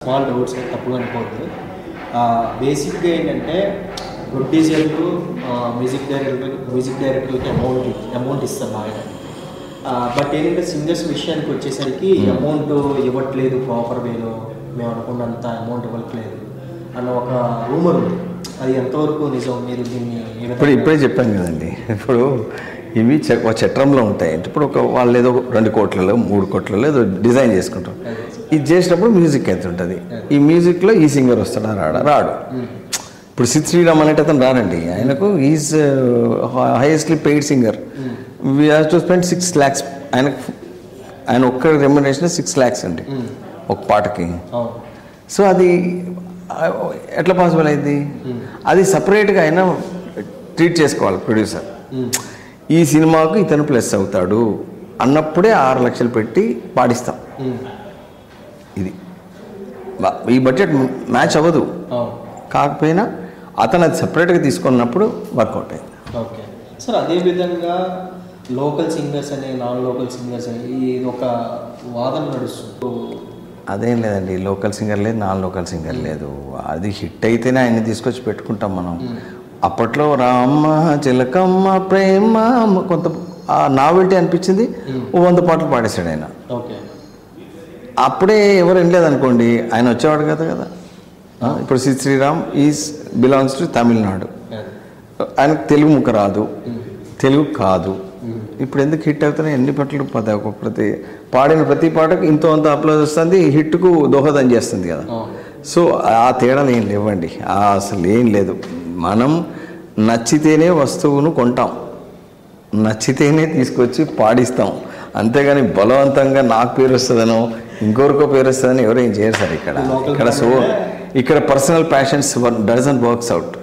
small doubts తప్పుగా అనుకోవద్దు బేసిక్గా ఏంటంటే ప్రొడ్యూసర్లు మ్యూజిక్ డైరెక్టర్ మ్యూజిక్ డైరెక్టర్కి అమౌంట్ అమౌంట్ ఇస్తారు ఆయన బట్ ఏంటంటే సింగర్స్ విషయానికి వచ్చేసరికి అమౌంట్ ఇవ్వట్లేదు ప్రాపర్ వేలో మేము అనుకున్నంత అమౌంట్ ఇవ్వట్లేదు అన్న ఒక రూమర్ ఉంది అది ఎంతవరకు నిజం మీరు దీన్ని ఏ ఇప్పుడు విధంగా- ఇప్పుడే చెప్పాను కదండి ఇప్పుడు ఇవి చ- ఒక చట్రంలో ఉంటాయి ఇప్పుడు ఒక వాళ్ళు ఏదో రెండు కోట్లలో మూడు కోట్లలో ఏదో డిజైన్ చేసుకుంటారు ఇది చేసినప్పుడు మ్యూజిక్ ఎంత ఉంటుంది ఈ మ్యూజిక్లో ఈ సింగర్ వస్తాడా రాడా రాడు ఇప్పుడు సిద్ శ్రీరామ్ అనేటి అతను రానండి ఆయనకు is highestly paid singer we have to spend six lakhs ఆయనకు ఆయన ఒక్క రెమ్యునరేషన్ సిక్స్ ల్యాక్స్ అండి ఒక పాటకి అవును సో అది ఆ, ఎట్లా పాసిబుల్ అయింది అది సపరేట్గా అయినా ట్రీట్ చేసుకోవాలి ప్రొడ్యూసర్ ఈ సినిమాకు ఇతను ప్లస్ అవుతాడు అన్నప్పుడే ఆరు లక్షలు పెట్టి పాడిస్తాం ఇది బా- ఈ బడ్జెట్ మ్యాచ్ అవ్వదు అవును కాకపోయినా అతను అది సపరేట్గా తీసుకున్నప్పుడు వర్కౌట్ అయింది ఓకే సార్ అదే విధంగా లోకల్ సింగర్స్ అని నాన్ లోకల్ సింగర్స్ అని ఇది ఒక వాదన నడుస్తుంది అదేం లేదండి లోకల్ సింగర్ లేదు నాన్ లోకల్ సింగర్ లేదు అది హిట్ అయితేనే ఆయన్ని తీసుకొచ్చి పెట్టుకుంటాం మనం అప్పట్లో రామ్మ చిలకమ్మ ప్రేమ కొంత ఆ నావెల్టీ అనిపించింది ఓ వంద పాటలు పాడేశాడు ఆయన ఓకే అప్పుడే ఎవరు వినలేదు అనుకోండి ఆయన వచ్చేవాడు కదా కదా ఆ, ఇప్పుడు Shri Sriram is belongs to Tamil Nadu ఆయనకు తెలుగు ముక్క రాదు తెలుగు కాదు ఇప్పుడు ఎందుకు హిట్ అవుతున్నాయి ఎన్ని పాటలు పద ఒక ప్రతి పాడిన ప్రతి పాటకు ఇంతో అంత అప్లోడ్ వస్తుంది హిట్కు దోహదం చేస్తుంది కదా అవును సో ఆ తేడాలు ఏం లేవండి ఆ అసలు ఏం లేదు మనం నచ్చితేనే వస్తువును కొంటాం నచ్చితేనే తీసుకొచ్చి పాడిస్తాం అంతేగాని బలవంతంగా నాకు పేరు వస్తుందనో ఇంకొకరికో పేరు వస్తుందని ఎవరు ఏం చేయరు సార్ ఇక్కడ ఇక్కడ సో ఇక్కడ personal passions dozen works out